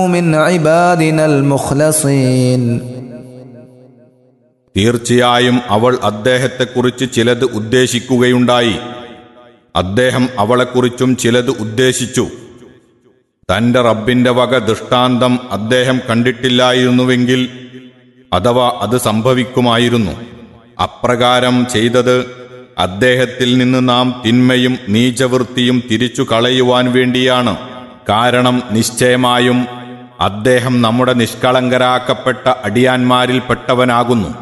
من عبادنا المخلصين തീർച്ചയായും അവൾ അദ്ദേഹത്തെക്കുറിച്ച് ചിലത് ഉദ്ദേശിക്കുകയുണ്ടായി അദ്ദേഹം അവളെക്കുറിച്ചും ചിലത് ഉദ്ദേശിച്ചു തന്റെ റബ്ബിന്റെ വക ദൃഷ്ടാന്തം അദ്ദേഹം കണ്ടിട്ടില്ലായിരുന്നുവെങ്കിൽ അഥവാ അത് സംഭവിക്കുമായിരുന്നു അപ്രകാരം ചെയ്തത് അദ്ദേഹത്തിൽ നിന്ന് നാം തിന്മയും നീചവൃത്തിയും തിരിച്ചു കളയുവാൻ വേണ്ടിയാണ് കാരണം നിശ്ചയമായും അദ്ദേഹം നമ്മുടെ നിഷ്കളങ്കരാക്കപ്പെട്ട അടിയാന്മാരിൽപ്പെട്ടവനാകുന്നു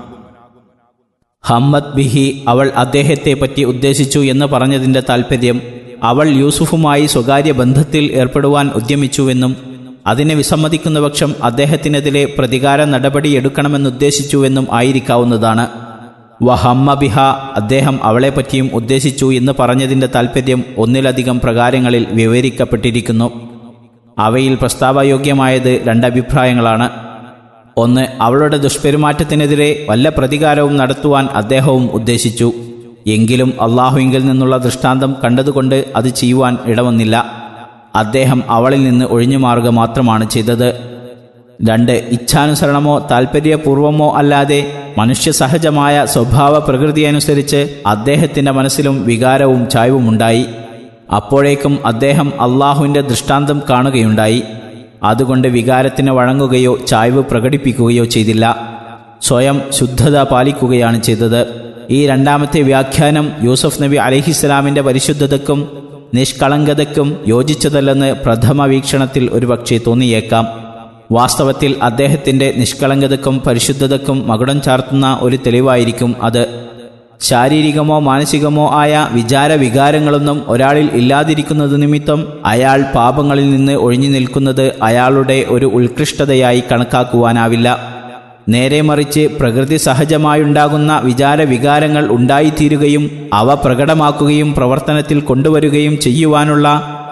ഹമ്മദ് ബിഹി അവൾ അദ്ദേഹത്തെ പറ്റി ഉദ്ദേശിച്ചു എന്ന് പറഞ്ഞതിന്റെ താൽപ്പര്യം അവൾ യൂസുഫുമായി സ്വകാര്യ ബന്ധത്തിൽ ഏർപ്പെടുവാൻ ഉദ്യമിച്ചുവെന്നും അതിനെ വിസമ്മതിക്കുന്ന പക്ഷം അദ്ദേഹത്തിനെതിരെ പ്രതികാര നടപടിയെടുക്കണമെന്നുദ്ദേശിച്ചുവെന്നും ആയിരിക്കാവുന്നതാണ് വഹമ്മ ബിഹ അദ്ദേഹം അവളെപ്പറ്റിയും ഉദ്ദേശിച്ചു എന്ന് പറഞ്ഞതിന്റെ താൽപ്പര്യം ഒന്നിലധികം പ്രകാരങ്ങളിൽ വിവരിക്കപ്പെട്ടിരിക്കുന്നു അവയിൽ പ്രസ്താവയോഗ്യമായത് രണ്ടഭിപ്രായങ്ങളാണ് ഒന്ന് അവളുടെ ദുഷ്പെരുമാറ്റത്തിനെതിരെ വല്ല പ്രതികാരവും നടത്തുവാൻ അദ്ദേഹവും ഉദ്ദേശിച്ചു എങ്കിലും അള്ളാഹുവിങ്കിൽ നിന്നുള്ള ദൃഷ്ടാന്തം കണ്ടതുകൊണ്ട് അത് ചെയ്യുവാൻ ഇടവന്നില്ല അദ്ദേഹം അവളിൽ നിന്ന് ഒഴിഞ്ഞു മാറുക മാത്രമാണ് ചെയ്തത് രണ്ട് ഇച്ഛാനുസരണമോ താൽപ്പര്യപൂർവമോ അല്ലാതെ മനുഷ്യ സഹജമായ സ്വഭാവ പ്രകൃതി അനുസരിച്ച് അദ്ദേഹത്തിന്റെ മനസ്സിലും വികാരവും ചായവുമുണ്ടായി അപ്പോഴേക്കും അദ്ദേഹം അള്ളാഹുവിന്റെ ദൃഷ്ടാന്തം കാണുകയുണ്ടായി അതുകൊണ്ട് വികാരത്തിന് വഴങ്ങുകയോ ചായ്വ് പ്രകടിപ്പിക്കുകയോ ചെയ്തില്ല സ്വയം ശുദ്ധത പാലിക്കുകയാണ് ചെയ്തത് ഈ രണ്ടാമത്തെ വ്യാഖ്യാനം യൂസഫ് നബി അലഹിസ്സലാമിന്റെ പരിശുദ്ധതക്കും നിഷ്കളങ്കതയ്ക്കും യോജിച്ചതല്ലെന്ന് പ്രഥമ വീക്ഷണത്തിൽ ഒരുപക്ഷെ തോന്നിയേക്കാം വാസ്തവത്തിൽ അദ്ദേഹത്തിന്റെ നിഷ്കളങ്കതയ്ക്കും പരിശുദ്ധതയ്ക്കും മകുടം ചാർത്തുന്ന ഒരു തെളിവായിരിക്കും അത് ശാരീരികമോ മാനസികമോ ആയ വിചാര വികാരങ്ങളൊന്നും ഒരാളിൽ ഇല്ലാതിരിക്കുന്നത് നിമിത്തം അയാൾ പാപങ്ങളിൽ നിന്ന് ഒഴിഞ്ഞു നിൽക്കുന്നത് അയാളുടെ ഒരു ഉത്കൃഷ്ടതയായി കണക്കാക്കുവാനാവില്ല നേരെ മറിച്ച് പ്രകൃതി സഹജമായുണ്ടാകുന്ന വിചാര വികാരങ്ങൾ ഉണ്ടായിത്തീരുകയും അവ പ്രകടമാക്കുകയും പ്രവർത്തനത്തിൽ കൊണ്ടുവരികയും ചെയ്യുവാനുള്ള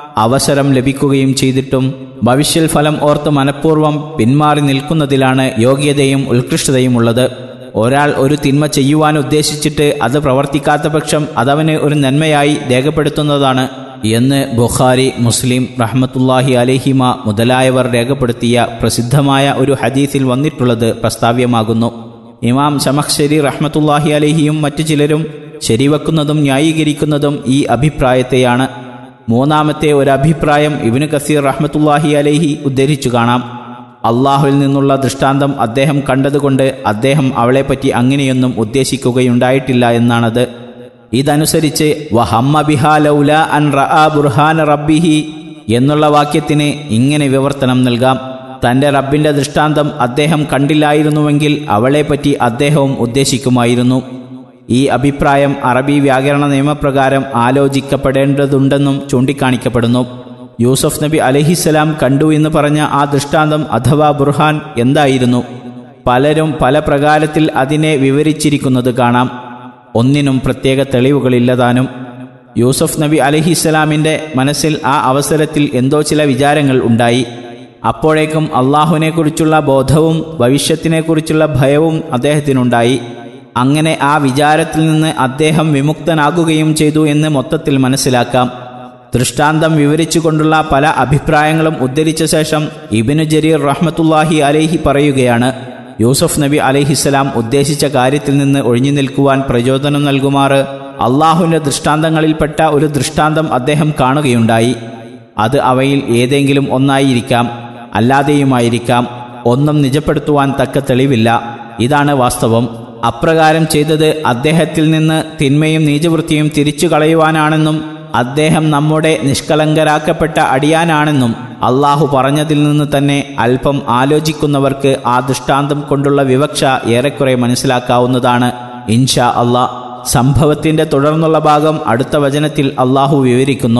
അവസരം ലഭിക്കുകയും ചെയ്തിട്ടും ഭവിഷ്യൽ ഫലം ഓർത്ത് മനഃപൂർവ്വം പിന്മാറി നിൽക്കുന്നതിലാണ് യോഗ്യതയും ഉത്കൃഷ്ടതയും ഉള്ളത് ഒരാൾ ഒരു തിന്മ ചെയ്യുവാൻ ഉദ്ദേശിച്ചിട്ട് അത് പ്രവർത്തിക്കാത്ത പക്ഷം അതവന് ഒരു നന്മയായി രേഖപ്പെടുത്തുന്നതാണ് എന്ന് ബുഖാരി മുസ്ലിം റഹ്മത്തുല്ലാഹി അലഹിമ മുതലായവർ രേഖപ്പെടുത്തിയ പ്രസിദ്ധമായ ഒരു ഹദീസിൽ വന്നിട്ടുള്ളത് പ്രസ്താവ്യമാകുന്നു ഇമാം ശമഖ്ശരി റഹ്മത്തുല്ലാഹി അലഹിയും മറ്റു ചിലരും ശരിവെക്കുന്നതും ന്യായീകരിക്കുന്നതും ഈ അഭിപ്രായത്തെയാണ് മൂന്നാമത്തെ ഒരു അഭിപ്രായം ഇബിന് കസീർ റഹ്മത്തുല്ലാഹി അലഹി ഉദ്ധരിച്ചു കാണാം അള്ളാഹുവിൽ നിന്നുള്ള ദൃഷ്ടാന്തം അദ്ദേഹം കണ്ടതുകൊണ്ട് അദ്ദേഹം അവളെപ്പറ്റി അങ്ങനെയൊന്നും ഉദ്ദേശിക്കുകയുണ്ടായിട്ടില്ല എന്നാണത് ഇതനുസരിച്ച് വഹമ്മ ബിഹാലൗല അൻ റആ ബുർഹാന റബ്ബിഹി എന്നുള്ള വാക്യത്തിന് ഇങ്ങനെ വിവർത്തനം നൽകാം തന്റെ റബ്ബിന്റെ ദൃഷ്ടാന്തം അദ്ദേഹം കണ്ടില്ലായിരുന്നുവെങ്കിൽ അവളെപ്പറ്റി അദ്ദേഹവും ഉദ്ദേശിക്കുമായിരുന്നു ഈ അഭിപ്രായം അറബി വ്യാകരണ നിയമപ്രകാരം ആലോചിക്കപ്പെടേണ്ടതുണ്ടെന്നും ചൂണ്ടിക്കാണിക്കപ്പെടുന്നു യൂസഫ് നബി അലഹിസ്സലാം കണ്ടു എന്ന് പറഞ്ഞ ആ ദൃഷ്ടാന്തം അഥവാ ബുർഹാൻ എന്തായിരുന്നു പലരും പല പ്രകാരത്തിൽ അതിനെ വിവരിച്ചിരിക്കുന്നത് കാണാം ഒന്നിനും പ്രത്യേക തെളിവുകളില്ലതാനും യൂസഫ് നബി അലഹിസ്സലാമിൻ്റെ മനസ്സിൽ ആ അവസരത്തിൽ എന്തോ ചില വിചാരങ്ങൾ ഉണ്ടായി അപ്പോഴേക്കും അള്ളാഹുവിനെക്കുറിച്ചുള്ള ബോധവും ഭവിഷ്യത്തിനെക്കുറിച്ചുള്ള ഭയവും അദ്ദേഹത്തിനുണ്ടായി അങ്ങനെ ആ വിചാരത്തിൽ നിന്ന് അദ്ദേഹം വിമുക്തനാകുകയും ചെയ്തു എന്ന് മൊത്തത്തിൽ മനസ്സിലാക്കാം ദൃഷ്ടാന്തം വിവരിച്ചുകൊണ്ടുള്ള പല അഭിപ്രായങ്ങളും ഉദ്ധരിച്ച ശേഷം ഇബിനു ജരീർ റഹ്മത്തുല്ലാഹി അലേഹി പറയുകയാണ് യൂസഫ് നബി അലഹിസ്സലാം ഉദ്ദേശിച്ച കാര്യത്തിൽ നിന്ന് ഒഴിഞ്ഞു നിൽക്കുവാൻ പ്രചോദനം നൽകുമാറ് അള്ളാഹുവിൻ്റെ ദൃഷ്ടാന്തങ്ങളിൽപ്പെട്ട ഒരു ദൃഷ്ടാന്തം അദ്ദേഹം കാണുകയുണ്ടായി അത് അവയിൽ ഏതെങ്കിലും ഒന്നായിരിക്കാം അല്ലാതെയുമായിരിക്കാം ഒന്നും നിജപ്പെടുത്തുവാൻ തക്ക തെളിവില്ല ഇതാണ് വാസ്തവം അപ്രകാരം ചെയ്തത് അദ്ദേഹത്തിൽ നിന്ന് തിന്മയും നീചവൃത്തിയും തിരിച്ചു കളയുവാനാണെന്നും അദ്ദേഹം നമ്മുടെ നിഷ്കളങ്കരാക്കപ്പെട്ട അടിയാനാണെന്നും അള്ളാഹു പറഞ്ഞതിൽ നിന്ന് തന്നെ അല്പം ആലോചിക്കുന്നവർക്ക് ആ ദൃഷ്ടാന്തം കൊണ്ടുള്ള വിവക്ഷ ഏറെക്കുറെ മനസ്സിലാക്കാവുന്നതാണ് ഇൻഷാ അള്ളാ സംഭവത്തിന്റെ തുടർന്നുള്ള ഭാഗം അടുത്ത വചനത്തിൽ അള്ളാഹു വിവരിക്കുന്നു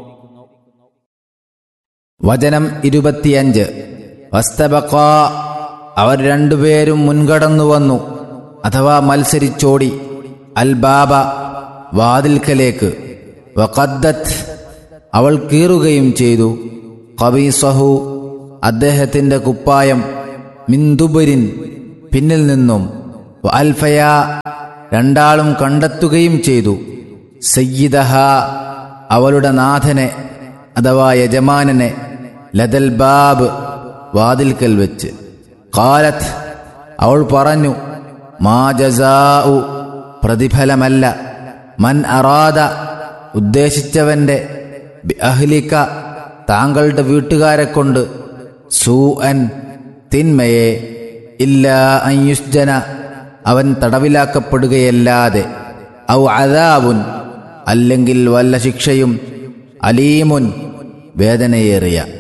വചനം ഇരുപത്തിയഞ്ച് വസ്തബക്ക അവർ രണ്ടുപേരും മുൻകടന്നു വന്നു അഥവാ മത്സരിച്ചോടി അൽ ബാബ വാതിൽക്കലേക്ക് വഖദ്ദത്ത് അവൾ കീറുകയും ചെയ്തു കബീസഹു അദ്ദേഹത്തിൻ്റെ കുപ്പായം മിന്ദുബരിൻ പിന്നിൽ നിന്നും അൽഫയ രണ്ടാളും കണ്ടെത്തുകയും ചെയ്തു സയ്യിദഹ അവളുടെ നാഥനെ അഥവാ യജമാനനെ ലതൽ ബാബ് വാതിൽക്കൽ വെച്ച് കാലത്ത് അവൾ പറഞ്ഞു മാ ജസാഉ പ്രതിഫലമല്ല മൻ അറാദ ഉദ്ദേശിച്ചവന്റെ ബി അഹ്ലിക താങ്കളുടെ വീട്ടുകാരെ കൊണ്ട് സൂ അൻ തിന്മയെ ഇല്ല അയുസ്ജന അവൻ തടവിലാക്കപ്പെടുകയല്ലാതെ ഔ അദാബുൻ അല്ലെങ്കിൽ വല്ല ശിക്ഷയും അലീമുൻ വേദനയേറിയ